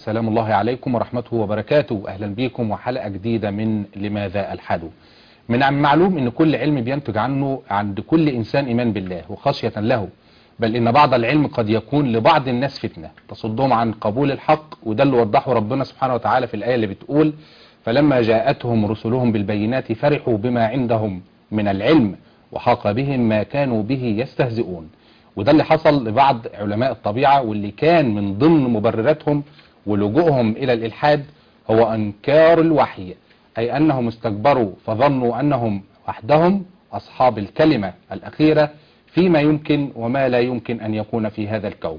سلام الله عليكم ورحمته وبركاته أهلا بكم وحلقة جديدة من لماذا ألحد من المعلوم أن كل علم بينتج عنه عند كل إنسان إيمان بالله وخشية له بل إن بعض العلم قد يكون لبعض الناس فتنة تصدهم عن قبول الحق وده اللي وضحه ربنا سبحانه وتعالى في الآية اللي بتقول فلما جاءتهم رسلهم بالبينات فرحوا بما عندهم من العلم وحاق بهم ما كانوا به يستهزئون وده اللي حصل لبعض علماء الطبيعة واللي كان من ضمن مبرراتهم ولجوءهم إلى الإلحاد هو أنكار الوحي أي أنهم استكبروا فظنوا أنهم وحدهم أصحاب الكلمة الأخيرة فيما يمكن وما لا يمكن أن يكون في هذا الكون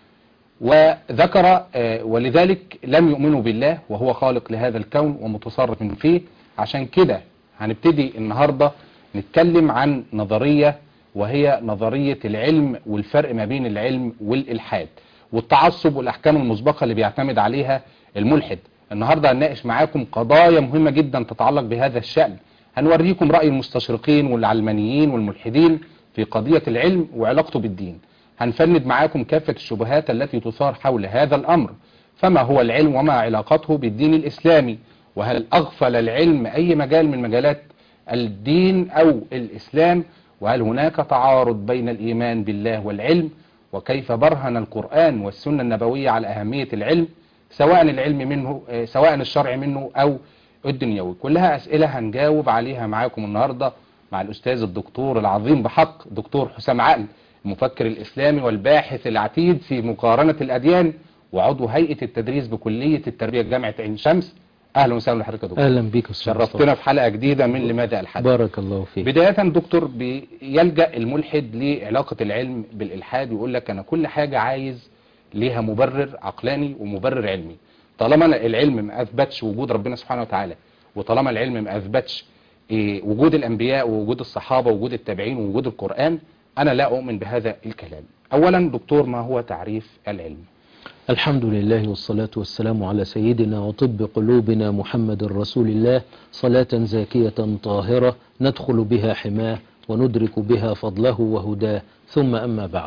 وذكر ولذلك لم يؤمنوا بالله وهو خالق لهذا الكون ومتصرف فيه عشان كده هنبتدي النهاردة نتكلم عن نظرية وهي نظرية العلم والفرق ما بين العلم والإلحاد والتعصب والأحكام المسبقة اللي بيعتمد عليها الملحد النهاردة هنناقش معاكم قضايا مهمة جدا تتعلق بهذا الشأن هنوريكم رأي المستشرقين والعلمانيين والملحدين في قضية العلم وعلاقته بالدين هنفند معاكم كافة الشبهات التي تثار حول هذا الأمر فما هو العلم وما علاقته بالدين الإسلامي وهل أغفل العلم أي مجال من مجالات الدين أو الإسلام وهل هناك تعارض بين الإيمان بالله والعلم وكيف برهن القرآن والسنة النبوية على أهمية العلم سواء العلم منه سواء الشرع منه أو الدنيوي كلها أسئلة هنجاوب عليها معاكم النهاردة مع الأستاذ الدكتور العظيم بحق دكتور حسام عقل المفكر الإسلامي والباحث العتيد في مقارنة الأديان وعضو هيئة التدريس بكلية التربية جامعة عين شمس اهلا وسهلا لحضرتك يا دكتور اهلا بيك استاذ شرفتنا في حلقه جديده من لماذا الحد بارك الله فيك بدايه دكتور بيلجا الملحد لعلاقه العلم بالالحاد ويقول لك انا كل حاجه عايز ليها مبرر عقلاني ومبرر علمي طالما العلم ما اثبتش وجود ربنا سبحانه وتعالى وطالما العلم ما اثبتش إيه وجود الانبياء ووجود الصحابه ووجود التابعين ووجود القران انا لا اؤمن بهذا الكلام اولا دكتور ما هو تعريف العلم الحمد لله والصلاة والسلام على سيدنا وطب قلوبنا محمد رسول الله صلاة زاكية طاهرة ندخل بها حماه وندرك بها فضله وهداه ثم أما بعد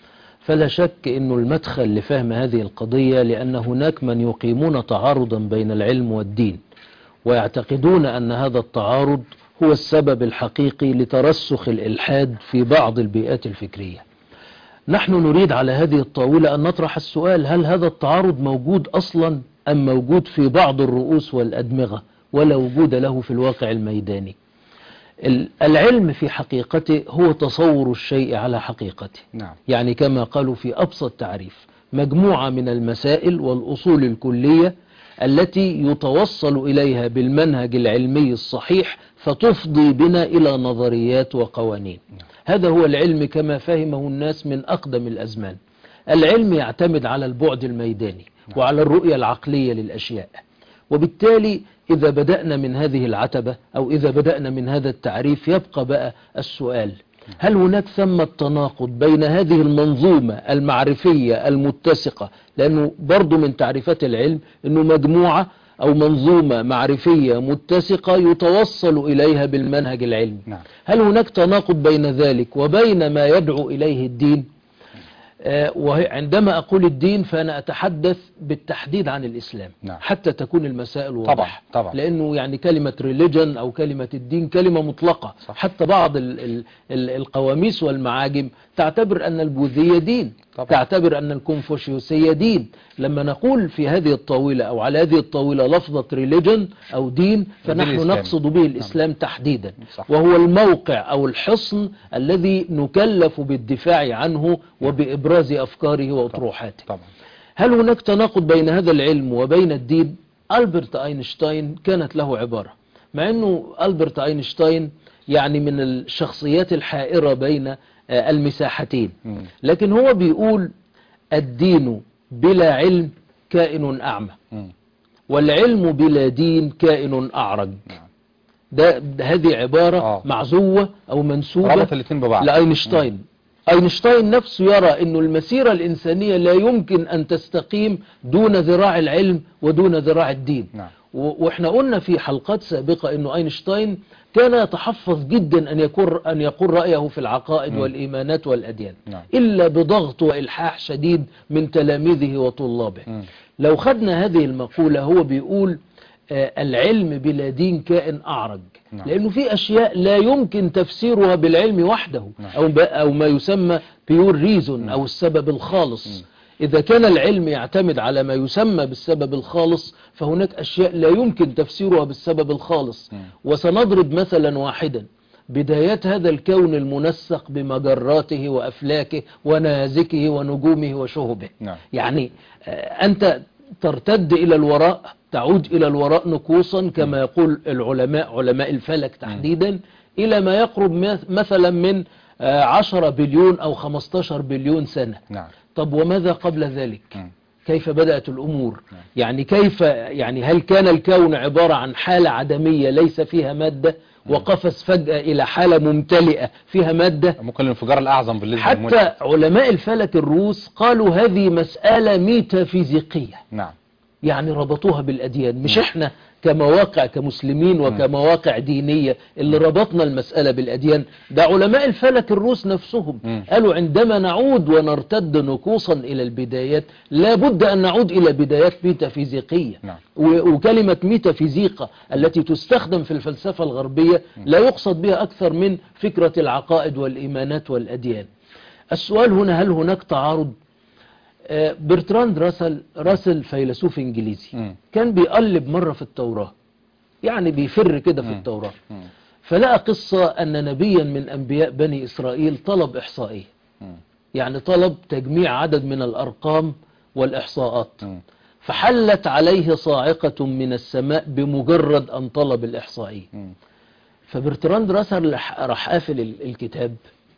فلا شك أن المدخل لفهم هذه القضية لأن هناك من يقيمون تعارضا بين العلم والدين ويعتقدون أن هذا التعارض هو السبب الحقيقي لترسخ الإلحاد في بعض البيئات الفكرية نحن نريد على هذه الطاولة أن نطرح السؤال هل هذا التعارض موجود أصلا أم موجود في بعض الرؤوس والأدمغة ولا وجود له في الواقع الميداني العلم في حقيقته هو تصور الشيء على حقيقته نعم. يعني كما قالوا في أبسط تعريف مجموعة من المسائل والأصول الكلية التي يتوصل إليها بالمنهج العلمي الصحيح فتفضي بنا إلى نظريات وقوانين هذا هو العلم كما فهمه الناس من أقدم الأزمان العلم يعتمد على البعد الميداني وعلى الرؤية العقلية للأشياء وبالتالي إذا بدأنا من هذه العتبة أو إذا بدأنا من هذا التعريف يبقى بقى السؤال هل هناك ثم التناقض بين هذه المنظومة المعرفية المتسقة لأنه برضو من تعريفات العلم أنه مجموعة أو منظومة معرفية متسقة يتوصل إليها بالمنهج العلمي نعم. هل هناك تناقض بين ذلك وبين ما يدعو إليه الدين آه وعندما أقول الدين فأنا أتحدث بالتحديد عن الإسلام نعم. حتى تكون المسائل واضحة طبعا طبعا لأنه يعني كلمة ريليجن أو كلمة الدين كلمة مطلقة صح. حتى بعض ال ال ال القواميس والمعاجم تعتبر أن البوذية دين طبعا. تعتبر أن الكونفوشيوسية دين لما نقول في هذه الطاولة أو على هذه الطاولة لفظة ريليجن أو دين فنحن الإسلام. نقصد به الإسلام تحديدا صح. وهو الموقع أو الحصن الذي نكلف بالدفاع عنه وبإبراز أفكاره وأطروحاته طبعا هل هناك تناقض بين هذا العلم وبين الدين ألبرت أينشتاين كانت له عبارة مع أنه ألبرت أينشتاين يعني من الشخصيات الحائرة بين آه، المساحتين مم. لكن هو بيقول الدين بلا علم كائن أعمى مم. والعلم بلا دين كائن أعرج نعم. ده, ده هذه عبارة آه. معزوة أو منسوبة ربط الاثنين ببعض لأينشتاين أينشتاين نفسه يرى أن المسيرة الإنسانية لا يمكن أن تستقيم دون ذراع العلم ودون ذراع الدين نعم. و- واحنا قلنا في حلقات سابقة أنه أينشتاين كان يتحفظ جدا أن يكون أن يقول رأيه في العقائد والإيمانات والأديان نعم. إلا بضغط وإلحاح شديد من تلاميذه وطلابه مم. لو خدنا هذه المقولة هو بيقول آه، العلم بلا دين كائن أعرج نعم. لأنه في أشياء لا يمكن تفسيرها بالعلم وحده نعم. أو, ب- أو ما يسمى بيور ريزون أو السبب الخالص إذا كان العلم يعتمد على ما يسمى بالسبب الخالص فهناك أشياء لا يمكن تفسيرها بالسبب الخالص مم. وسنضرب مثلا واحدا بدايات هذا الكون المنسق بمجراته وأفلاكه ونيازكه ونجومه وشهبه نعم. يعني آه، أنت ترتد إلى الوراء تعود إلى الوراء نكوصا كما يقول العلماء علماء الفلك تحديدا إلى ما يقرب مث- مثلا من آه، 10 بليون أو 15 بليون سنة نعم طب وماذا قبل ذلك مم. كيف بدأت الأمور يعني كيف يعني هل كان الكون عبارة عن حالة عدمية ليس فيها مادة وقفز فجأة إلى حالة ممتلئة فيها مادة ممكن الانفجار الأعظم بالنسبة حتى للملحد. علماء الفلك الروس قالوا هذه مسألة ميتافيزيقية نعم يعني ربطوها بالأديان مش احنا كمواقع كمسلمين وكمواقع دينية اللي ربطنا المسألة بالأديان ده علماء الفلك الروس نفسهم مم. قالوا عندما نعود ونرتد نكوصا إلى البدايات لابد أن نعود إلى بدايات ميتافيزيقية نعم. و- وكلمة ميتافيزيقا التي تستخدم في الفلسفة الغربية لا يقصد بها أكثر من فكرة العقائد والإيمانات والأديان السؤال هنا هل هناك تعارض آه، برتراند راسل راسل فيلسوف انجليزي مم. كان بيقلب مرة في التوراة يعني بيفر كده في التوراة مم. فلقى قصة أن نبيا من أنبياء بني إسرائيل طلب إحصائية مم. يعني طلب تجميع عدد من الأرقام والإحصاءات مم. فحلت عليه صاعقة من السماء بمجرد أن طلب الإحصائية مم. فبرتراند راسل راح- راح قافل ال- الكتاب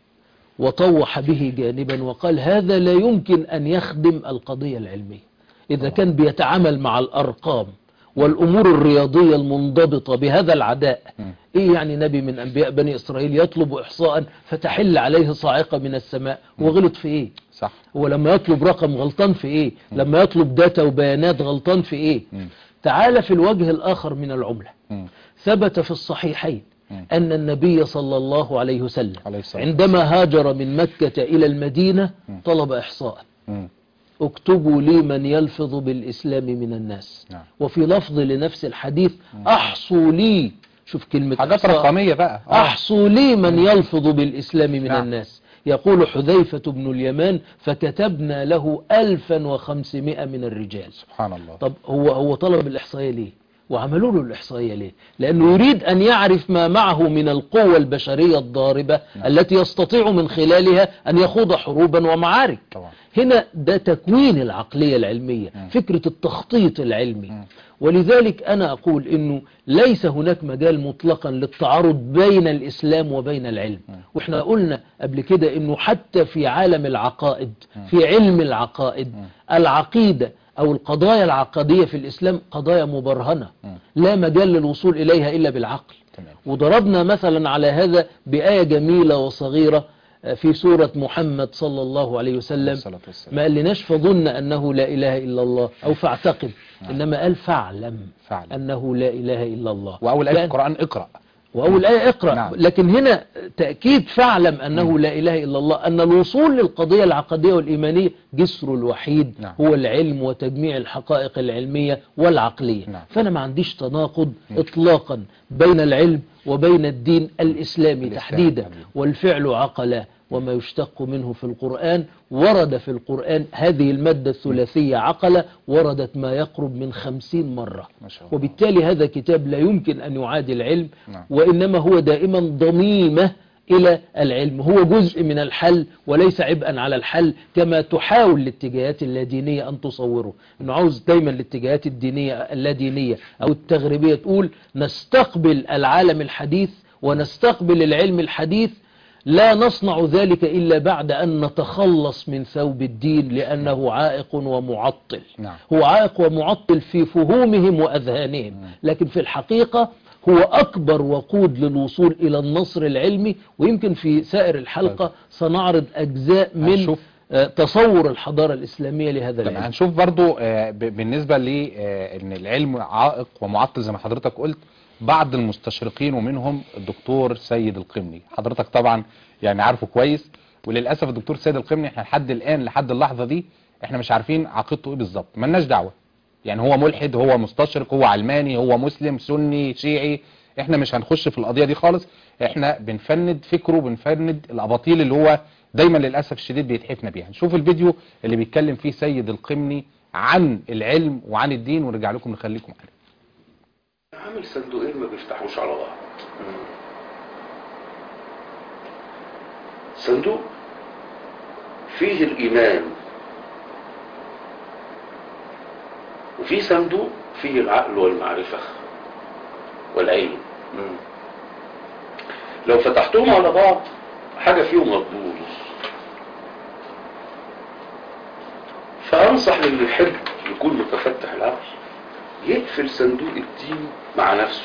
وطوح به جانبا وقال هذا لا يمكن أن يخدم القضية العلمية إذا كان بيتعامل مع الأرقام والأمور الرياضية المنضبطة بهذا العداء مم. إيه يعني نبي من أنبياء بني إسرائيل يطلب إحصاء فتحل عليه صاعقة من السماء وغلط في إيه صح هو لما يطلب رقم غلطان في ايه لما يطلب داتا وبيانات غلطان في ايه مم. تعال في الوجه الاخر من العملة مم. ثبت في الصحيحين مم. ان النبي صلى الله عليه وسلم عليه الصلاة عندما هاجر من مكة الى المدينة طلب احصاء مم. اكتبوا لي من يلفظ بالاسلام من الناس نعم. وفي لفظ لنفس الحديث احصوا لي شوف كلمة حاجات إحصاء. رقمية بقى آه. أحصوا لي من يلفظ بالإسلام من نعم. الناس يقول حذيفة بن اليمان فكتبنا له 1500 من الرجال سبحان الله طب هو هو طلب الإحصائية ليه وعملوا له الإحصائية ليه لأنه يريد أن يعرف ما معه من القوة البشرية الضاربة التي يستطيع من خلالها أن يخوض حروبا ومعارك طبعا هنا ده تكوين العقلية العلمية فكرة التخطيط العلمي ولذلك أنا أقول أنه ليس هناك مجال مطلقا للتعارض بين الإسلام وبين العلم وإحنا قلنا قبل كده أنه حتى في عالم العقائد في علم العقائد العقيدة أو القضايا العقدية في الإسلام قضايا مبرهنة لا مجال للوصول إليها إلا بالعقل تمام وضربنا مثلا على هذا بآية جميلة وصغيرة في سورة محمد صلى الله عليه وسلم الصلاة والسلام. ما قالناش فظن أنه لا إله إلا الله أو فاعتقد إنما قال فاعلم فاعلم. أنه لا إله إلا الله وأول آية في كان- القرآن اقرأ وأول آية اقرأ نعم. لكن هنا تأكيد فاعلم أنه لا إله إلا الله أن الوصول للقضية العقدية والإيمانية جسر الوحيد نعم. هو العلم وتجميع الحقائق العلمية والعقلية نعم. فأنا ما عنديش تناقض إطلاقا بين العلم وبين الدين الإسلامي الإسلام تحديدا حبيبي. والفعل عقلا وما يشتق منه في القرآن ورد في القرآن هذه المادة الثلاثية عقلة وردت ما يقرب من خمسين مرة ما شاء الله. وبالتالي هذا كتاب لا يمكن أن يعادي العلم نعم. وإنما هو دائما ضميمة إلى العلم هو جزء من الحل وليس عبئا على الحل كما تحاول الاتجاهات اللادينية أن تصوره إنه عاوز دايما الاتجاهات الدينية اللادينية أو التغريبية تقول نستقبل العالم الحديث ونستقبل العلم الحديث لا نصنع ذلك إلا بعد أن نتخلص من ثوب الدين لأنه عائق ومعطل نعم. هو عائق ومعطل في فهومهم وأذهانهم لكن في الحقيقة هو أكبر وقود للوصول إلى النصر العلمي ويمكن في سائر الحلقة سنعرض أجزاء من هنشوف. آه، تصور الحضارة الإسلامية لهذا طب العلم هنشوف برضو آه، ب- بالنسبة لأن العلم عائق ومعطل زي ما حضرتك قلت بعض المستشرقين ومنهم الدكتور سيد القمني حضرتك طبعا يعني عارفه كويس وللأسف الدكتور سيد القمني احنا لحد الآن لحد اللحظة دي احنا مش عارفين عقيدته ايه بالظبط ملناش دعوة يعني هو ملحد هو مستشرق هو علماني هو مسلم سني شيعي احنا مش هنخش في القضية دي خالص احنا بنفند فكره بنفند الاباطيل اللي هو دايما للأسف الشديد بيتحفنا بيها نشوف الفيديو اللي بيتكلم فيه سيد القمني عن العلم وعن الدين ونرجع لكم نخليكم عليه عامل صندوقين ما بيفتحوش على بعض صندوق فيه الإيمان وفي صندوق فيه العقل والمعرفة والعلم لو فتحتهم على بعض حاجة فيهم هتبوظ فأنصح للي يحب يكون متفتح العقل يقفل صندوق الدين مع نفسه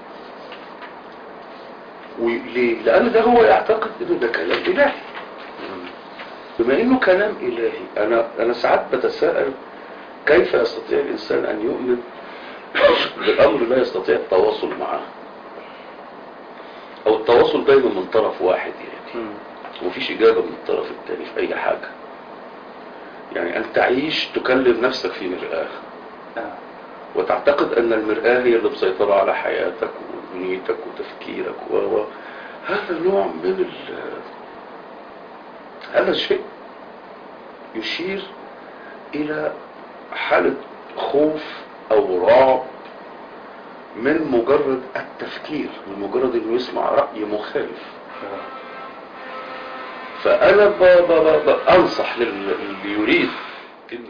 وليه؟ لأن ده هو يعتقد إنه ده كلام إلهي بما إنه كلام إلهي أنا أنا ساعات بتساءل كيف يستطيع الإنسان أن يؤمن بالأمر لا يستطيع التواصل معه أو التواصل دايما من طرف واحد يعني ومفيش إجابة من الطرف الثاني في أي حاجة يعني أن تعيش تكلم نفسك في مرآة وتعتقد أن المرآة هي اللي مسيطرة على حياتك ونيتك وتفكيرك و و هذا نوع من ال هذا الشيء يشير إلى حالة خوف أو رعب من مجرد التفكير من مجرد انه يسمع رأي مخالف فأنا ب ب ب ب أنصح لل- للي يريد انه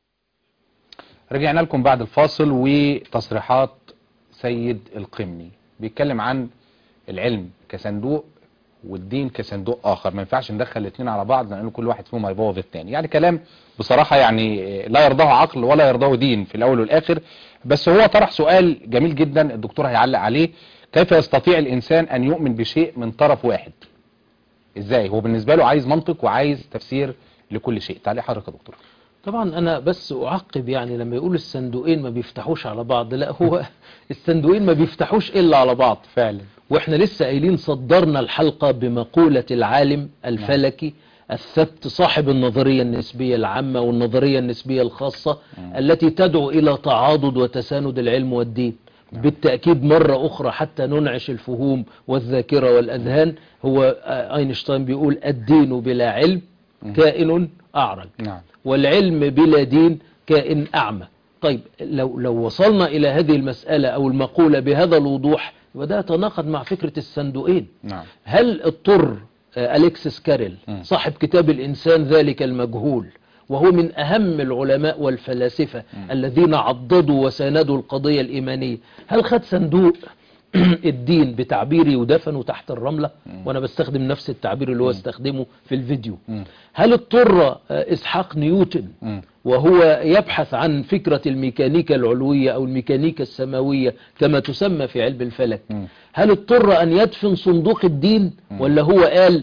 رجعنا لكم بعد الفاصل وتصريحات سيد القمني بيتكلم عن العلم كصندوق والدين كصندوق اخر ما ينفعش ندخل الاثنين على بعض لان كل واحد فيهم هيبوظ الثاني يعني كلام بصراحة يعني لا يرضاه عقل ولا يرضاه دين في الاول والاخر بس هو طرح سؤال جميل جدا الدكتور هيعلق عليه كيف يستطيع الانسان ان يؤمن بشيء من طرف واحد ازاي هو بالنسبة له عايز منطق وعايز تفسير لكل شيء تعالي حضرتك يا دكتور طبعا انا بس اعقب يعني لما يقول الصندوقين ما بيفتحوش على بعض لا هو الصندوقين ما بيفتحوش الا على بعض فعلا واحنا لسه قايلين صدرنا الحلقة بمقولة العالم الفلكي الثبت صاحب النظرية النسبية العامة والنظرية النسبية الخاصة التي تدعو إلى تعاضد وتساند العلم والدين بالتأكيد مرة أخرى حتى ننعش الفهوم والذاكرة والأذهان هو آه، أينشتاين بيقول الدين بلا علم كائن أعرج نعم والعلم بلا دين كائن أعمى طيب لو, لو وصلنا إلى هذه المسألة أو المقولة بهذا الوضوح وده يتناقض مع فكرة الصندوقين نعم هل اضطر آه، أليكسيس كاريل مم. صاحب كتاب الإنسان ذلك المجهول وهو من أهم العلماء والفلاسفة الذين عضدوا وساندوا القضية الإيمانية هل خد صندوق الدين بتعبيري ودفنه تحت الرملة وأنا بستخدم نفس التعبير اللي هو استخدمه في الفيديو مم. هل اضطر آه، إسحاق نيوتن مم. وهو يبحث عن فكرة الميكانيكا العلوية أو الميكانيكا السماوية كما تسمى في علم الفلك مم. هل اضطر أن يدفن صندوق الدين ولا هو قال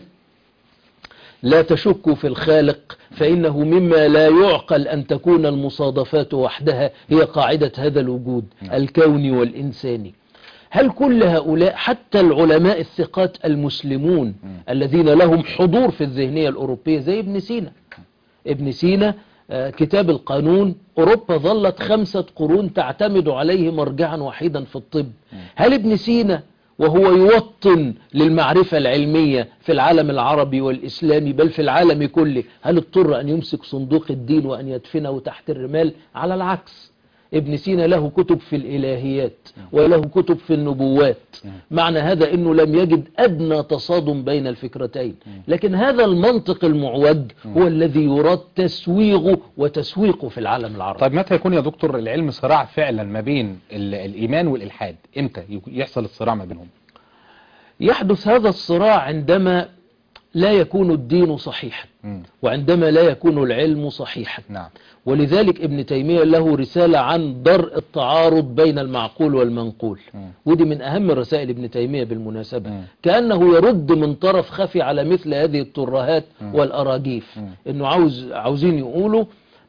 لا تشكوا في الخالق فإنه مما لا يعقل أن تكون المصادفات وحدها هي قاعدة هذا الوجود الكوني والإنساني هل كل هؤلاء حتى العلماء الثقات المسلمون الذين لهم حضور في الذهنية الأوروبية زي ابن سينا ابن سينا آه، كتاب القانون أوروبا ظلت خمسة قرون تعتمد عليه مرجعا وحيدا في الطب هل ابن سينا وهو يوطن للمعرفة العلمية في العالم العربي والإسلامي بل في العالم كله هل اضطر أن يمسك صندوق الدين وأن يدفنه تحت الرمال على العكس ابن سينا له كتب في الإلهيات وله كتب في النبوات معنى هذا أنه لم يجد أدنى تصادم بين الفكرتين لكن هذا المنطق المعوج هو الذي يراد تسويغه وتسويقه في العالم العربي طيب متى يكون يا دكتور العلم صراع فعلا ما بين ال- الإيمان والإلحاد امتى يك- يحصل الصراع ما بينهم يحدث هذا الصراع عندما لا يكون الدين صحيحا مم. وعندما لا يكون العلم صحيحا نعم ولذلك ابن تيمية له رسالة عن درء التعارض بين المعقول والمنقول مم. ودي من أهم رسائل ابن تيمية بالمناسبة مم. كأنه يرد من طرف خفي على مثل هذه الترهات مم. والأراجيف مم. إنه عاوز عاوزين يقولوا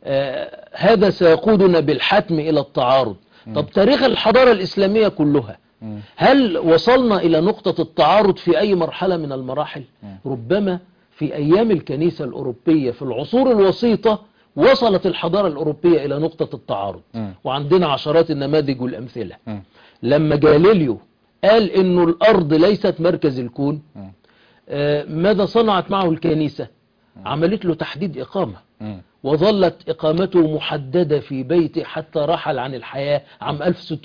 آه هذا سيقودنا بالحتم إلى التعارض طب تاريخ الحضارة الإسلامية كلها مم. هل وصلنا إلى نقطة التعارض في أي مرحلة من المراحل مم. ربما في أيام الكنيسة الأوروبية في العصور الوسيطة وصلت الحضارة الأوروبية إلى نقطة التعارض مم. وعندنا عشرات النماذج والأمثلة مم. لما جاليليو قال إنه الأرض ليست مركز الكون مم. آه، ماذا صنعت معه الكنيسة عملت له تحديد إقامة مم. وظلت إقامته محددة في بيته حتى رحل عن الحياة عام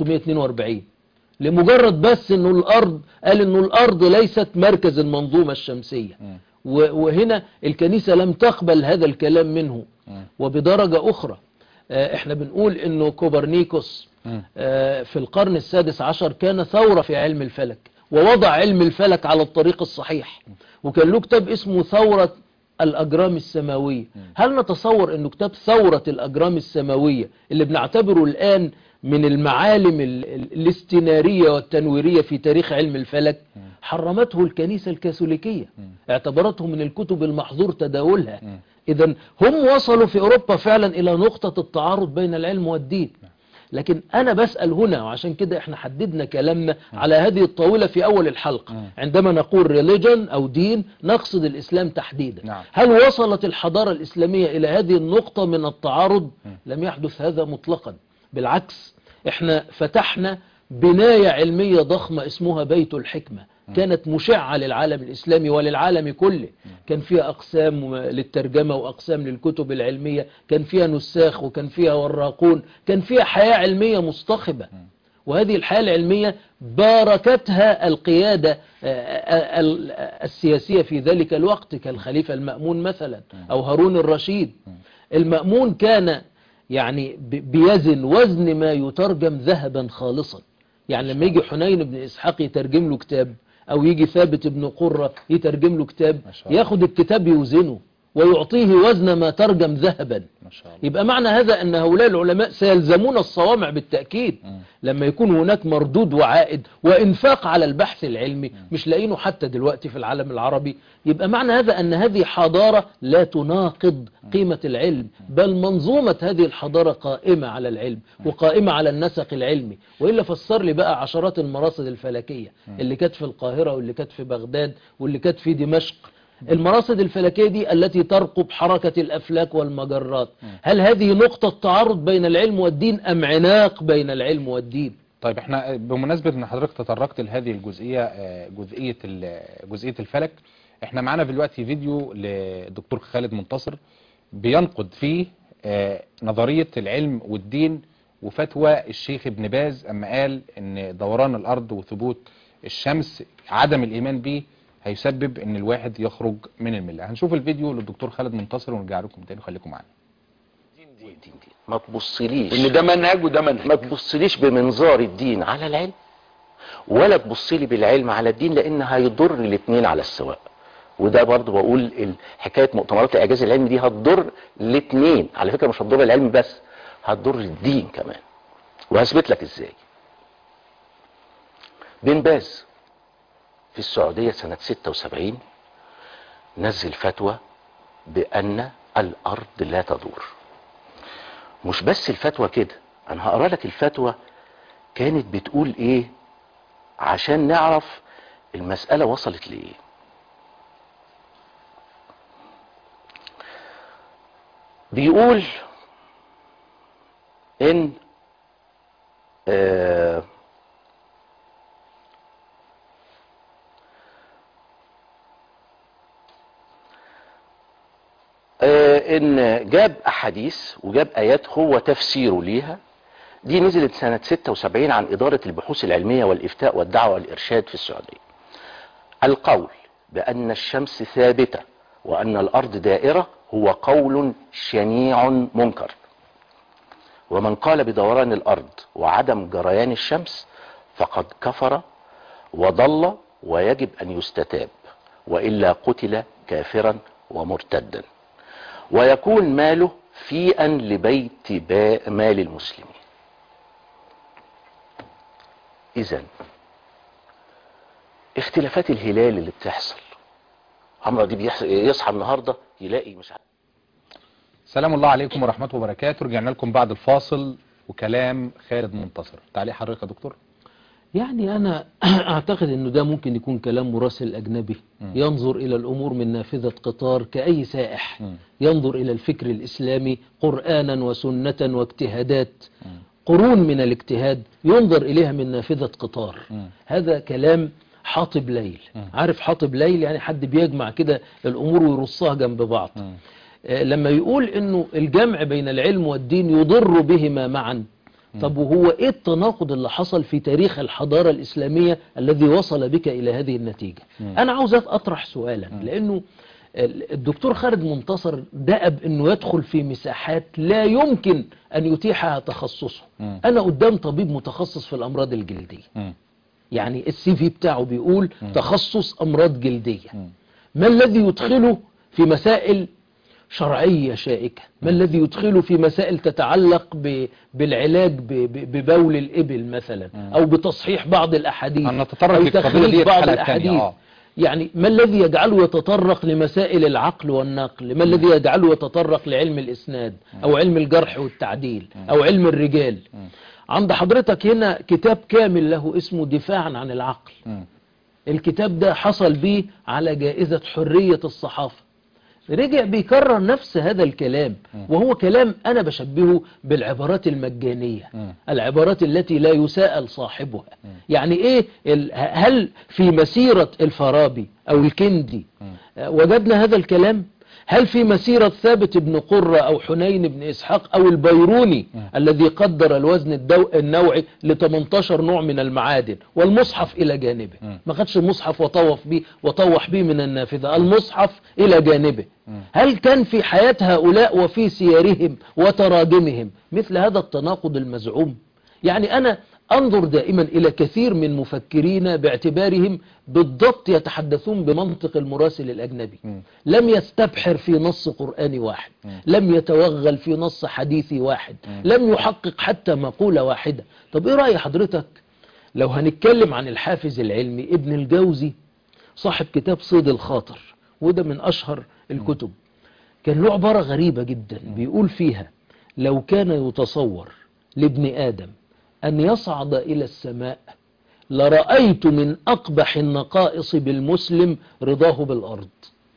1642 لمجرد بس انه الارض قال انه الارض ليست مركز المنظومة الشمسية مم. و- وهنا الكنيسة لم تقبل هذا الكلام منه مم. وبدرجة اخرى آه، احنا بنقول انه كوبرنيكوس مم. آه، في القرن السادس عشر كان ثورة في علم الفلك ووضع علم الفلك على الطريق الصحيح وكان له كتاب اسمه ثورة الأجرام السماوية هل نتصور أنه كتاب ثورة الأجرام السماوية اللي بنعتبره الآن من المعالم ال- ال- الاستنارية والتنويرية في تاريخ علم الفلك حرمته الكنيسة الكاثوليكية اعتبرته من الكتب المحظور تداولها إذا هم وصلوا في أوروبا فعلا إلى نقطة التعارض بين العلم والدين لكن أنا بسأل هنا وعشان كده احنا حددنا كلامنا على هذه الطاولة في أول الحلقة عندما نقول religion أو دين نقصد الإسلام تحديدا نعم. هل وصلت الحضارة الإسلامية إلى هذه النقطة من التعارض لم يحدث هذا مطلقا بالعكس احنا فتحنا بناية علمية ضخمة اسمها بيت الحكمة كانت مشعة للعالم الإسلامي وللعالم كله كان فيها أقسام للترجمة وأقسام للكتب العلمية كان فيها نساخ وكان فيها وراقون كان فيها حياة علمية مصطخبة وهذه الحياة العلمية باركتها القيادة آه، آه، ال- آه، السياسية في ذلك الوقت كالخليفة المأمون مثلا أو هارون الرشيد المأمون كان يعني ب- بيزن وزن ما يترجم ذهبا خالصا يعني لما يجي حنين بن إسحاق يترجم له كتاب أو يجي ثابت بن قرة يترجم له كتاب ما شاء الله. ياخد الكتاب يوزنه ويعطيه وزن ما ترجم ذهبا ما شاء الله يبقى معنى هذا أن هؤلاء العلماء سيلزمون الصوامع بالتأكيد مم. لما يكون هناك مردود وعائد وإنفاق على البحث العلمي مش لاقينه حتى دلوقتي في العالم العربي يبقى معنى هذا أن هذه حضارة لا تناقض قيمة العلم بل منظومة هذه الحضارة قائمة على العلم وقائمة على النسق العلمي وإلا فسر لي بقى عشرات المراصد الفلكية اللي كانت في القاهرة واللي كانت في بغداد واللي كانت في دمشق المراصد الفلكية دي التي ترقب حركة الأفلاك والمجرات هل هذه نقطة تعارض بين العلم والدين أم عناق بين العلم والدين طيب احنا بمناسبة ان حضرتك تطرقت لهذه الجزئية آه، جزئية ال- جزئية الفلك احنا معانا دلوقتي فيديو لدكتور خالد منتصر بينقد فيه آه، نظرية العلم والدين وفتوى الشيخ ابن باز اما قال ان دوران الارض وثبوت الشمس عدم الايمان به هيسبب ان الواحد يخرج من الملة هنشوف الفيديو للدكتور خالد منتصر ونرجع لكم تاني خليكم معانا دين دين دين دين. ما تبصليش ان ده منهج وده منهج ما تبصليش بمنظار الدين على العلم ولا تبصلي بالعلم على الدين لان هيضر الاثنين على السواء وده برضه بقول ال- حكايه مؤتمرات الاعجاز العلمي دي هتضر الاثنين على فكره مش هتضر العلم بس هتضر الدين كمان وهثبت لك ازاي بن باز في السعوديه سنه 76 نزل فتوى بان الارض لا تدور مش بس الفتوى كده انا هقرا لك الفتوى كانت بتقول ايه عشان نعرف المسألة وصلت لايه بيقول ان آه آه، ان جاب احاديث وجاب ايات هو تفسيره ليها دي نزلت سنة 76 عن إدارة البحوث العلمية والإفتاء والدعوة والإرشاد في السعودية القول بأن الشمس ثابتة وأن الأرض دائرة هو قول شنيع منكر ومن قال بدوران الأرض وعدم جريان الشمس فقد كفر وضل ويجب أن يستتاب وإلا قتل كافرا ومرتدا ويكون ماله فيئا لبيت با- مال المسلمين اذا اختلافات الهلال اللي بتحصل عمرو دي بيحصل يصحى النهارده يلاقي مش عارف سلام الله عليكم ورحمة وبركاته رجعنا لكم بعد الفاصل وكلام خالد منتصر تعليق حضرتك يا دكتور يعني أنا أعتقد أنه ده ممكن يكون كلام مراسل أجنبي مم. ينظر إلى الأمور من نافذة قطار كأي سائح مم. ينظر إلى الفكر الإسلامي قرآنا وسنة واجتهادات مم. قرون من الاجتهاد ينظر إليها من نافذة قطار مم. هذا كلام حاطب ليل مم. عارف حاطب ليل يعني حد بيجمع كده الأمور ويرصها جنب بعض مم. آه، لما يقول انه الجمع بين العلم والدين يضر بهما معا طب وهو ايه التناقض اللي حصل في تاريخ الحضارة الاسلامية الذي وصل بك الى هذه النتيجة مم. انا عاوز اطرح سؤالا لانه ال- الدكتور خالد منتصر دأب انه يدخل في مساحات لا يمكن ان يتيحها تخصصه مم. انا قدام طبيب متخصص في الامراض الجلدية مم. يعني السي في بتاعه بيقول تخصص امراض جلدية مم. ما الذي يدخله في مسائل شرعية شائكة ما الذي يدخله في مسائل تتعلق ب- بالعلاج ب- ب- ببول الإبل مثلا أو بتصحيح بعض الأحاديث أن نتطرق أو للقضية تخريج دي في بعض حلقة الأحاديث تانية، آه. يعني ما الذي يجعله يتطرق لمسائل العقل والنقل ما الذي يجعله يتطرق لعلم الإسناد أو علم الجرح والتعديل أو علم الرجال عند حضرتك هنا كتاب كامل له اسمه دفاعا عن العقل مم. الكتاب ده حصل بيه على جائزة حرية الصحافة رجع بيكرر نفس هذا الكلام وهو كلام أنا بشبهه بالعبارات المجانية مم. العبارات التي لا يساءل صاحبها يعني إيه ال- هل في مسيرة الفارابي أو الكندي آه، وجدنا هذا الكلام هل في مسيرة ثابت بن قرة أو حنين بن إسحاق أو البيروني الذي قدر الوزن الدو... النوعي ل 18 نوع من المعادن والمصحف إلى جانبه ما خدش المصحف وطوف به وطوح به من النافذة المصحف إلى جانبه هل كان في حياة هؤلاء وفي سيرهم وتراجمهم مثل هذا التناقض المزعوم يعني أنا أنظر دائما إلى كثير من مفكرين باعتبارهم بالضبط يتحدثون بمنطق المراسل الأجنبي لم يستبحر في نص قرآني واحد لم يتوغل في نص حديثي واحد لم يحقق حتى مقولة واحدة طب إيه رأي حضرتك لو هنتكلم عن الحافز العلمي ابن الجوزي صاحب كتاب صيد الخاطر وده من أشهر الكتب كان له عبارة غريبة جدا بيقول فيها لو كان يتصور لابن آدم أن يصعد إلى السماء لرأيت من أقبح النقائص بالمسلم رضاه بالأرض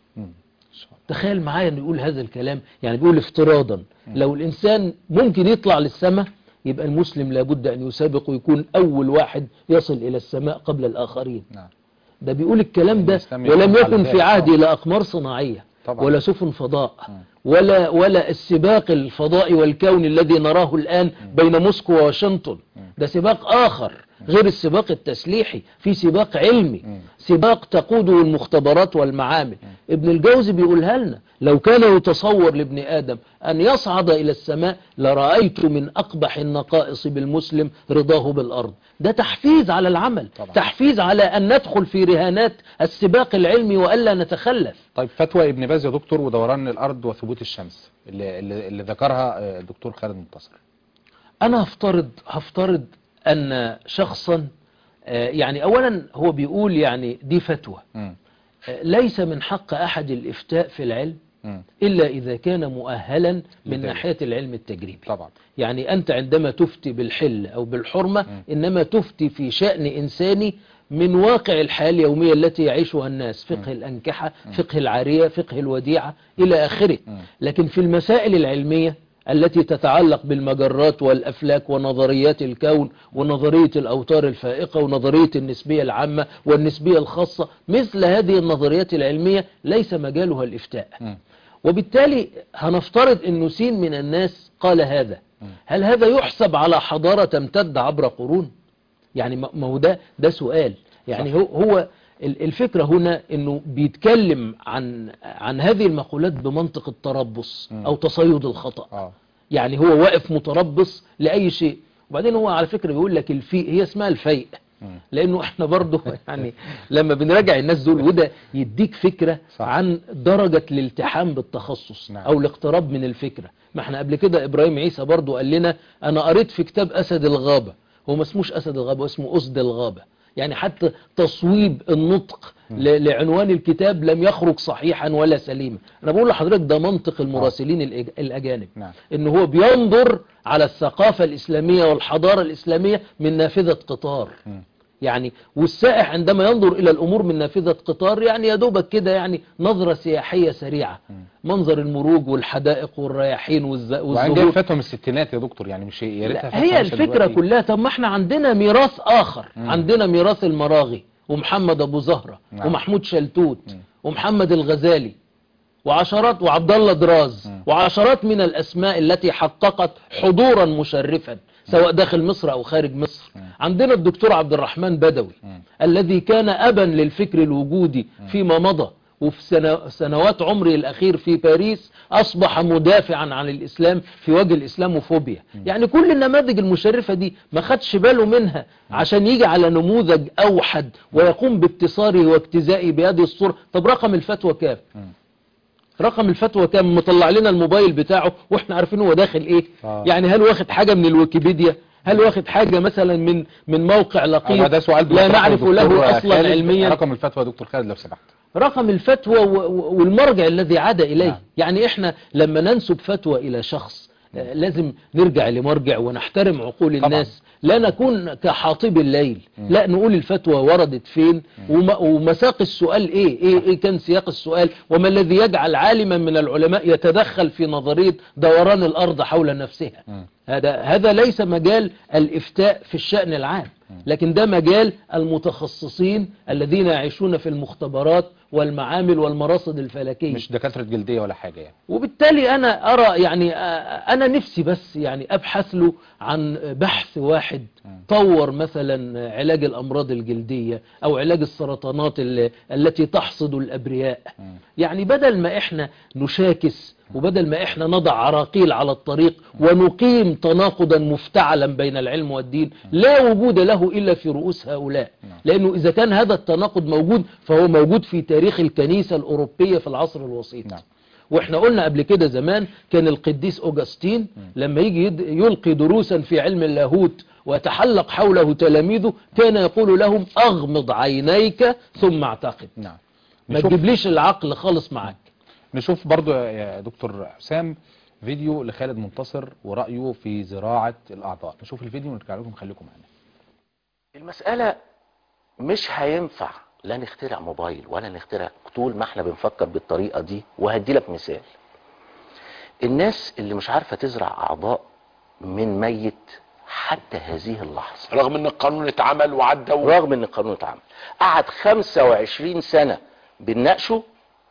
تخيل معايا أن يقول هذا الكلام يعني بيقول افتراضا لو الإنسان ممكن يطلع للسماء يبقى المسلم لابد أن يسابق ويكون أول واحد يصل إلى السماء قبل الآخرين نعم ده بيقول الكلام ده الإسلام ولم يحكم على يكن ذلك. في عهده لا أقمار صناعية طبعا. ولا سفن فضاء ولا ولا السباق الفضائي والكوني الذي نراه الآن بين موسكو وواشنطن ده سباق آخر غير السباق التسليحي في سباق علمي سباق تقوده المختبرات والمعامل ابن الجوزي بيقولها لنا لو كان يتصور لابن آدم أن يصعد إلى السماء لرأيت من أقبح النقائص بالمسلم رضاه بالأرض ده تحفيز على العمل طبعا. تحفيز على أن ندخل في رهانات السباق العلمي وألا نتخلف طيب فتوى ابن باز يا دكتور ودوران الأرض وثبوت الشمس اللي, اللي, اللي ذكرها آه، الدكتور خالد منتصر أنا هفترض هفترض أن شخصا آه، يعني أولا هو بيقول يعني دي فتوى مم. آه، ليس من حق أحد الإفتاء في العلم مم. إلا إذا كان مؤهلا من لذلك. ناحية العلم التجريبي طبعا يعني أنت عندما تفتي بالحل أو بالحرمة إنما تفتي في شأن إنساني من واقع الحياة اليومية التي يعيشها الناس فقه الأنكحة فقه العارية فقه الوديعة إلى آخره لكن في المسائل العلمية التي تتعلق بالمجرات والأفلاك ونظريات الكون ونظرية الأوتار الفائقة ونظرية النسبية العامة والنسبية الخاصة مثل هذه النظريات العلمية ليس مجالها الإفتاء مم. وبالتالي هنفترض أن سين من الناس قال هذا هل هذا يحسب على حضارة تمتد عبر قرون يعني ما ما هو ده ده سؤال يعني هو هو ال- الفكرة هنا انه بيتكلم عن عن هذه المقولات بمنطق التربص او تصيد الخطأ اه يعني هو واقف متربص لأي شيء وبعدين هو على فكرة بيقول لك الفيء هي اسمها الفيء لانه احنا برضه يعني لما بنراجع الناس دول وده يديك فكرة صح. عن درجة الالتحام بالتخصص نعم. او الاقتراب من الفكرة ما احنا قبل كده ابراهيم عيسى برضه قال لنا انا قريت في كتاب اسد الغابة هو ما اسموش اسد الغابة اسمه اسد الغابة يعني حتى تصويب النطق ل- لعنوان الكتاب لم يخرج صحيحا ولا سليما انا بقول لحضرتك ده منطق المراسلين الإج- الاجانب نعم. ان هو بينظر على الثقافة الاسلامية والحضارة الاسلامية من نافذة قطار يعني والسائح عندما ينظر الى الامور من نافذة قطار يعني يا دوبك كده يعني نظرة سياحية سريعة منظر المروج والحدائق والرياحين والز- وبعدين جايب والزهور فتوى من الستينات يا دكتور يعني مش يا ريتها لا فتوى هي مش الفكرة دلوقتي. كلها طب ما احنا عندنا ميراث آخر عندنا ميراث المراغي ومحمد أبو زهرة نعم. ومحمود شلتوت ومحمد الغزالي وعشرات وعبد الله دراز وعشرات من الأسماء التي حققت حضورا مشرفا سواء داخل مصر أو خارج مصر عندنا الدكتور عبد الرحمن بدوي الذي كان أبا للفكر الوجودي فيما مضى وفي سنو- سنوات عمره الأخير في باريس أصبح مدافعا عن الإسلام في وجه الإسلاموفوبيا يعني كل النماذج المشرفة دي ما خدش باله منها عشان يجي على نموذج أوحد ويقوم باكتساره واجتزائه بهذه الصورة طب رقم الفتوى كام رقم الفتوى كام مطلع لنا الموبايل بتاعه واحنا عارفين هو داخل ايه آه. يعني هل واخد حاجة من الويكيبيديا هل واخد حاجة مثلا من من موقع هو لقيط ده سؤال لا بنطرحه نعرف للدكتور له اصلا خالد. علميا رقم الفتوى يا دكتور خالد لو سمحت رقم الفتوى و- و- والمرجع الذي عاد إليه نعم. يعني إحنا لما ننسب فتوى إلى شخص آه، لازم نرجع لمرجع ونحترم عقول طبعا. الناس لا نكون كحاطب الليل لا نقول الفتوى وردت فين وم- ومساق السؤال إيه إيه, إيه كان سياق السؤال وما الذي يجعل عالما من العلماء يتدخل في نظرية دوران الأرض حول نفسها هذا هذا ليس مجال الإفتاء في الشأن العام لكن ده مجال المتخصصين الذين يعيشون في المختبرات والمعامل والمراصد الفلكية مش دكاترة جلدية ولا حاجة يعني وبالتالي أنا أرى يعني آه، أنا نفسي بس يعني أبحث له عن بحث واحد طور مثلا علاج الأمراض الجلدية أو علاج السرطانات ال- التي تحصد الأبرياء يعني بدل ما إحنا نشاكس وبدل ما إحنا نضع عراقيل على الطريق ونقيم تناقضا مفتعلا بين العلم والدين لا وجود له إلا في رؤوس هؤلاء لأنه إذا كان هذا التناقض موجود فهو موجود في تاريخ الكنيسة الأوروبية في العصر الوسيط نعم. واحنا قلنا قبل كده زمان كان القديس اوجستين لما يجي يد- يلقي دروسا في علم اللاهوت ويتحلق حوله تلاميذه كان يقول لهم اغمض عينيك ثم اعتقد نعم ما نشوف تجيبليش العقل خالص معاك نشوف برضو يا دكتور حسام فيديو لخالد منتصر ورأيه في زراعة الأعضاء نشوف الفيديو ونرجع لكم خليكم معنا المسألة مش هينفع لا نخترع موبايل ولا نخترع طول ما احنا بنفكر بالطريقة دي وهدي لك مثال الناس اللي مش عارفة تزرع أعضاء من ميت حتى هذه اللحظة رغم ان القانون اتعمل وعدى و... رغم ان القانون اتعمل قعد 25 سنة بنناقشه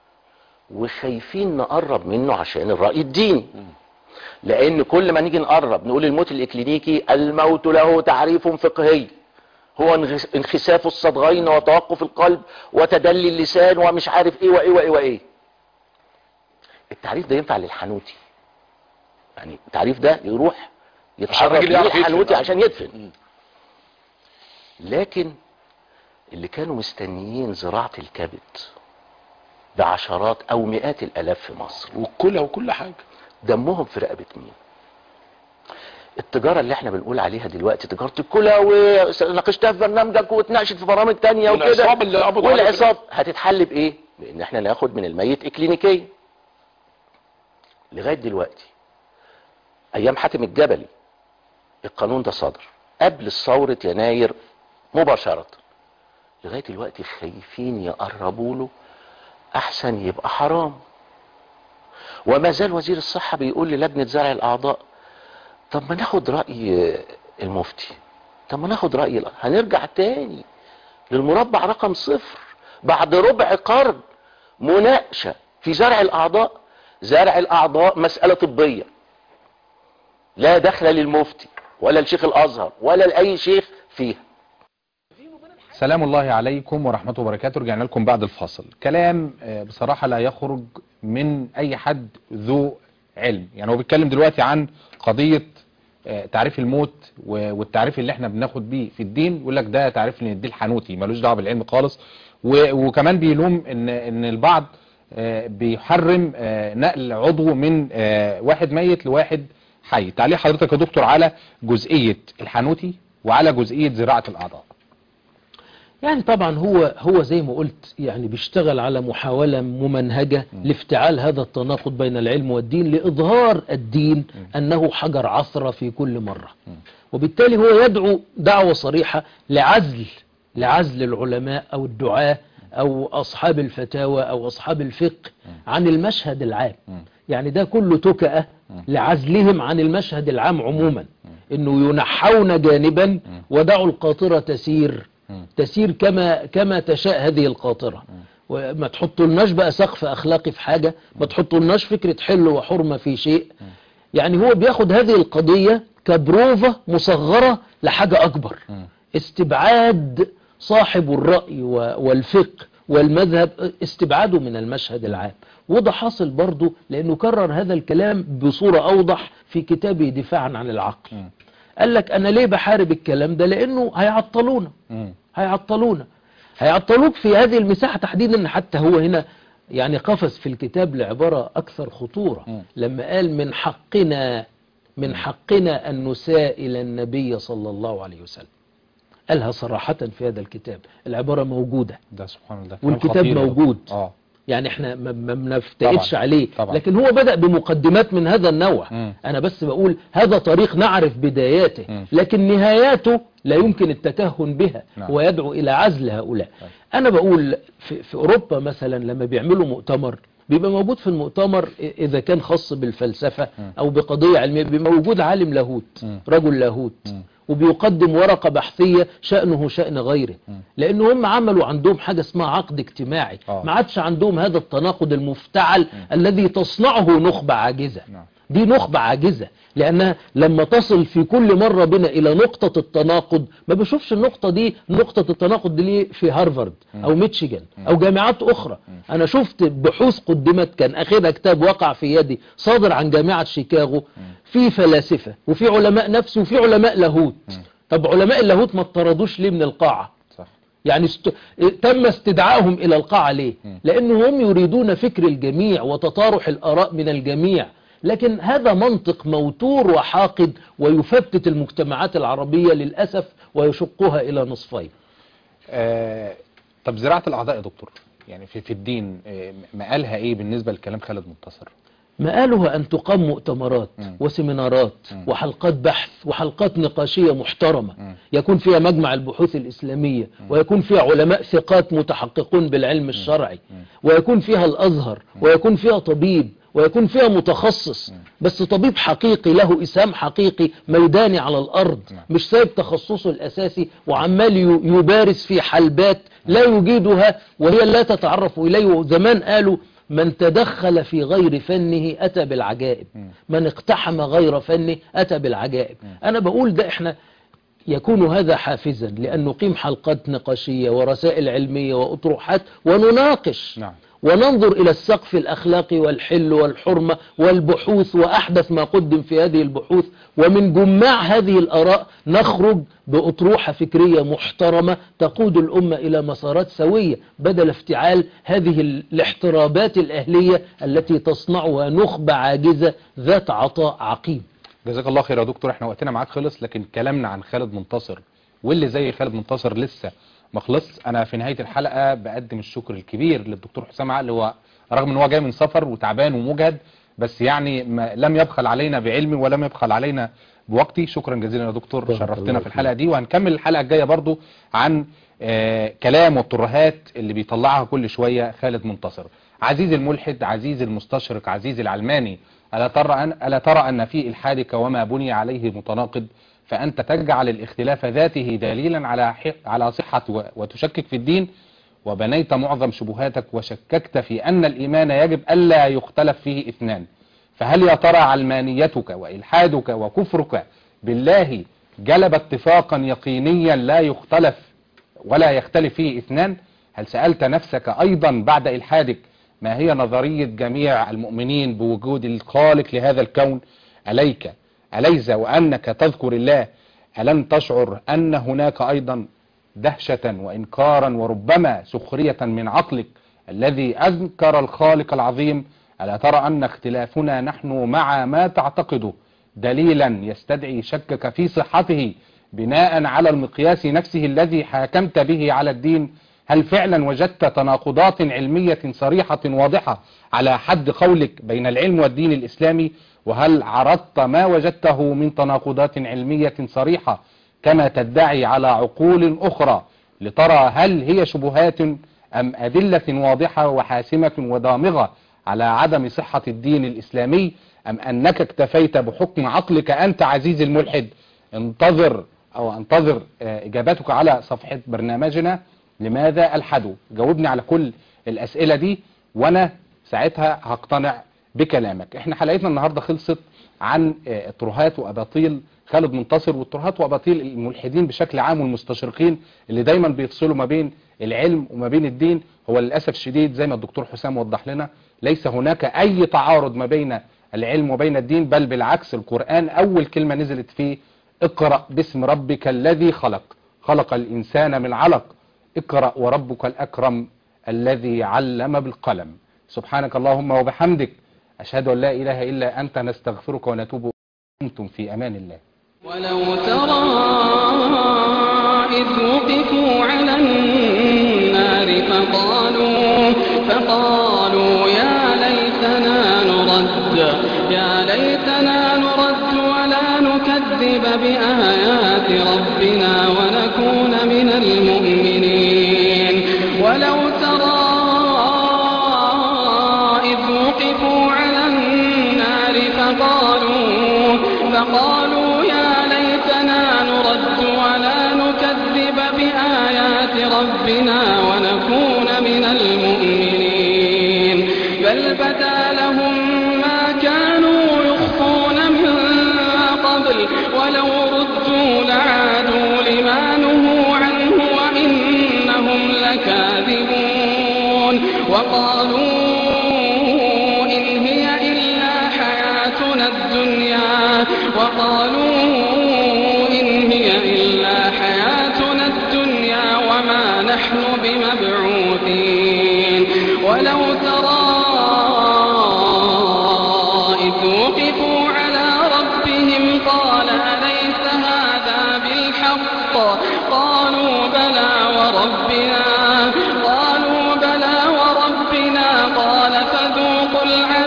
وخايفين نقرب منه عشان الرأي الديني لان كل ما نيجي نقرب نقول الموت الاكلينيكي الموت له تعريف فقهي هو انغس- انخساف الصدغين وتوقف القلب وتدلي اللسان ومش عارف ايه وايه وايه وايه التعريف ده ينفع للحنوتي يعني التعريف ده يروح يتعرف الراجل يعرف يدفن. للحنوتي عشان يدفن مم. لكن اللي كانوا مستنيين زراعة الكبد بعشرات او مئات الالاف في مصر والكلى وكل حاجة دمهم في رقبة مين التجارة اللي احنا بنقول عليها دلوقتي تجارة الكلى وناقشتها في برنامجك واتناقشت في برامج تانية وكده والعصابة اللي قبضوا عليها والعصاب هتتحل بايه بان احنا ناخد من الميت اكلينيكيا لغاية دلوقتي ايام حاتم الجبلي القانون ده صدر قبل ثورة يناير مباشرة لغاية دلوقتي خايفين يقربوا له احسن يبقى حرام وما زال وزير الصحة بيقول للجنة زرع الأعضاء طب ما ناخد رأي المفتي طب ما ناخد رأي ال- هنرجع تاني للمربع رقم صفر بعد ربع قرن مناقشة في زرع الأعضاء زرع الأعضاء مسألة طبية لا دخل للمفتي ولا لشيخ الأزهر ولا لأي شيخ فيها سلام الله عليكم ورحمة الله وبركاته رجعنا لكم بعد الفاصل كلام آه، بصراحة لا يخرج من أي حد ذو علم يعني هو بيتكلم دلوقتي عن قضية آه، تعريف الموت و- والتعريف اللي احنا بناخد بيه في الدين يقول لك ده تعريف ان الدين الحنوتي ملوش دعوه بالعلم خالص و- وكمان بيلوم ان ان البعض آه، بيحرم آه، نقل عضو من آه، واحد ميت لواحد حي تعليق حضرتك يا دكتور على جزئيه الحنوتي وعلى جزئيه زراعه الاعضاء يعني طبعا هو هو زي ما قلت يعني بيشتغل على محاولة ممنهجة لافتعال هذا التناقض بين العلم والدين لإظهار الدين أنه حجر عثرة في كل مرة وبالتالي هو يدعو دعوة صريحة لعزل لعزل العلماء أو الدعاة أو أصحاب الفتاوى أو أصحاب الفقه عن المشهد العام يعني ده كله تكأة لعزلهم عن المشهد العام عموما انه ينحون جانبا ودعوا القاطرة تسير تسير كما كما تشاء هذه القاطرة وما تحطولناش بقى سقف اخلاقي في حاجة ما تحطولناش فكرة حل وحرمة في شيء يعني هو بياخد هذه القضية كبروفة مصغرة لحاجة اكبر استبعاد صاحب الرأي و- والفقه والمذهب استبعاده من المشهد العام وده حاصل برضه لأنه كرر هذا الكلام بصورة أوضح في كتابه دفاعا عن العقل قال لك أنا ليه بحارب الكلام ده لأنه هيعطلونا مم. هيعطلونا هيعطلوك في هذه المساحة تحديدا حتى هو هنا يعني قفز في الكتاب لعبارة أكثر خطورة مم. لما قال من حقنا من حقنا أن نسائل النبي صلى الله عليه وسلم قالها صراحة في هذا الكتاب العبارة موجودة ده سبحان الله كلام والكتاب خطير يا دكتور. موجود. اه يعني احنا ما- ما بنفتقدش طبعاً. عليه طبعاً. لكن هو بدأ بمقدمات من هذا النوع مم. انا بس بقول هذا طريق نعرف بداياته مم. لكن نهاياته لا يمكن التكهن بها نعم. هو يدعو الى عزل هؤلاء طيب. انا بقول في, في اوروبا مثلا لما بيعملوا مؤتمر بيبقى موجود في المؤتمر إ- اذا كان خاص بالفلسفة مم. او بقضية علمية بيبقى موجود عالم لاهوت مم. رجل لاهوت مم. وبيقدم ورقة بحثية شأنه شأن غيره لأن هم عملوا عندهم حاجة اسمها عقد اجتماعي آه. ما عادش عندهم هذا التناقض المفتعل الذي تصنعه نخبة عاجزة نعم. دي نخبة عاجزة لأنها لما تصل في كل مرة بنا إلى نقطة التناقض ما بشوفش النقطة دي نقطة التناقض دي ليه في هارفارد أو ميتشيغان أو جامعات أخرى أنا شفت بحوث قدمت كان أخذها كتاب وقع في يدي صادر عن جامعة شيكاغو في فلاسفة وفي علماء نفس وفي علماء لاهوت طب علماء اللاهوت ما اطردوش ليه من القاعة صح يعني است... تم استدعائهم إلى القاعة ليه لأنهم يريدون فكر الجميع وتطارح الآراء من الجميع لكن هذا منطق موتور وحاقد ويفتت المجتمعات العربية للأسف ويشقها إلى نصفين آه طب زراعة الأعضاء يا دكتور يعني في, في الدين آه مقالها إيه بالنسبة لكلام خالد منتصر مآلها أن تقام مؤتمرات مم. وسيمينارات مم. وحلقات بحث وحلقات نقاشية محترمة مم. يكون فيها مجمع البحوث الإسلامية ويكون فيها علماء ثقات متحققون بالعلم الشرعي ويكون فيها الأزهر ويكون فيها طبيب ويكون فيها متخصص بس طبيب حقيقي له إسهام حقيقي ميداني على الأرض نعم. مش سايب تخصصه الأساسي وعمال ي- يبارز في حلبات لا يجيدها وهي لا تتعرف إليه زمان قالوا من تدخل في غير فنه أتى بالعجائب من اقتحم غير فنه أتى بالعجائب أنا بقول ده إحنا يكون هذا حافزا لأن نقيم حلقات نقاشية ورسائل علمية وأطروحات ونناقش نعم. وننظر إلى السقف الأخلاقي والحل والحرمة والبحوث وأحدث ما قدم في هذه البحوث ومن جماع هذه الآراء نخرج بأطروحة فكرية محترمة تقود الأمة إلى مسارات سوية بدل افتعال هذه الاحترابات الأهلية التي تصنعها نخبة عاجزة ذات عطاء عقيم جزاك الله خير يا دكتور احنا وقتنا معاك خلص لكن كلامنا عن خالد منتصر واللي زي خالد منتصر لسه ما خلص انا في نهاية الحلقة بقدم الشكر الكبير للدكتور حسام عقل هو رغم ان هو جاي من سفر وتعبان ومجهد بس يعني ما لم يبخل علينا بعلمي ولم يبخل علينا بوقتي شكرا جزيلا يا دكتور بارك شرفتنا الله في الحلقة دي وهنكمل الحلقة الجاية برضو عن آه كلام والترهات اللي بيطلعها كل شوية خالد منتصر عزيزي الملحد عزيزي المستشرق عزيزي العلماني ألا ترى أن, ألا ترى أن في إلحادك وما بني عليه متناقض فأنت تجعل الاختلاف ذاته دليلا على ح- على صحة و- وتشكك في الدين وبنيت معظم شبهاتك وشككت في أن الإيمان يجب ألا يختلف فيه اثنان فهل يا ترى علمانيتك وإلحادك وكفرك بالله جلب اتفاقا يقينيا لا يختلف ولا يختلف فيه اثنان هل سألت نفسك أيضا بعد إلحادك ما هي نظرية جميع المؤمنين بوجود الخالق لهذا الكون عليك أليس وأنك تذكر الله ألم تشعر أن هناك أيضا دهشة وإنكارا وربما سخرية من عقلك الذي أذكر الخالق العظيم ألا ترى أن اختلافنا نحن مع ما تعتقده دليلا يستدعي شكك في صحته بناء على المقياس نفسه الذي حاكمت به على الدين هل فعلا وجدت تناقضات علمية صريحة واضحة على حد قولك بين العلم والدين الإسلامي وهل عرضت ما وجدته من تناقضات علمية صريحة كما تدعي على عقول أخرى لترى هل هي شبهات أم أدلة واضحة وحاسمة ودامغة على عدم صحة الدين الإسلامي أم أنك اكتفيت بحكم عقلك أنت عزيز الملحد انتظر أو انتظر آه، إجابتك على صفحة برنامجنا لماذا الحدو جاوبني على كل الأسئلة دي وأنا ساعتها هقتنع بكلامك احنا حلقتنا النهاردة خلصت عن آه، ترهات وأباطيل خالد منتصر والترهات وأباطيل الملحدين بشكل عام والمستشرقين اللي دايما بيفصلوا ما بين العلم وما بين الدين هو للأسف الشديد زي ما الدكتور حسام وضح لنا ليس هناك أي تعارض ما بين العلم وبين الدين بل بالعكس القرآن أول كلمة نزلت فيه اقرأ باسم ربك الذي خلق خلق الإنسان من علق اقرأ وربك الأكرم الذي علم بالقلم سبحانك اللهم وبحمدك أشهد أن لا إله إلا أنت نستغفرك ونتوب كنتم في أمان الله ولو ترى إذ وقفوا على النار فقالوا فقالوا يا ليتنا نرد يا ليتنا نرد ولا نكذب بآيات ربنا ونكون من المؤمنين ولو ترى إذ وقفوا على النار فقالوا فقالوا يا ليتنا نرد ولا نكذب بآيات ربنا ونكون من المؤمنين بل بدا لهم ما كانوا يخفون من قبل ولو ردوا لعادوا لما نهوا عنه وإنهم لكاذبون وقالوا إن هي إلا حياتنا الدنيا وقالوا إن هي إلا حياتنا الدنيا وما نحن بمبعوثين ولو ترى إذ وقفوا على ربهم قال أليس هذا بالحق قالوا بلى وربنا قالوا بلى وربنا قال فذوقوا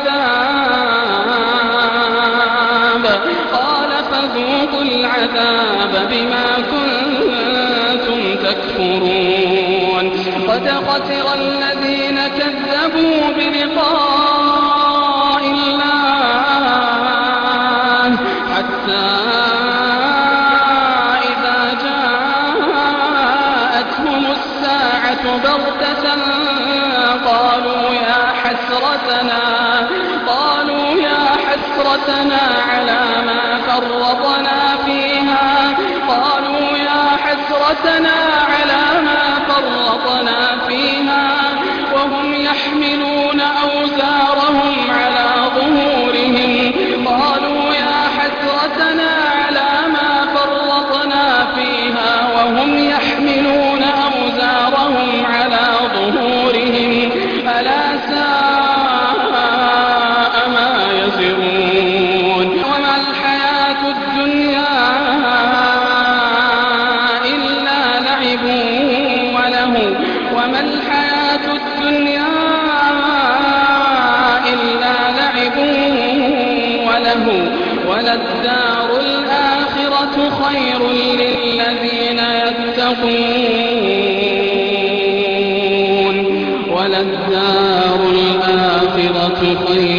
العذاب قال فذوقوا العذاب بما كنتم تكفرون قد خسر الذين كذبوا بلقاء الله حتى إذا جاءتهم الساعة بغتة قالوا يا حسرتنا قالوا يا حسرتنا على ما فرطنا فيها قالوا يا حسرتنا على ما فرطنا فيها وهم يحملون أوزارهم على ظهورهم قالوا يا حسرتنا على ما فرطنا فيها وهم يحملون أوزارهم على ظهورهم ألا ساء ما يزرون وما الحياة الدنيا إلا لعب وله وما الحياة الدنيا إلا لعب وله وللدار الآخرة خير للذين يتقون وللدار الآخرة خير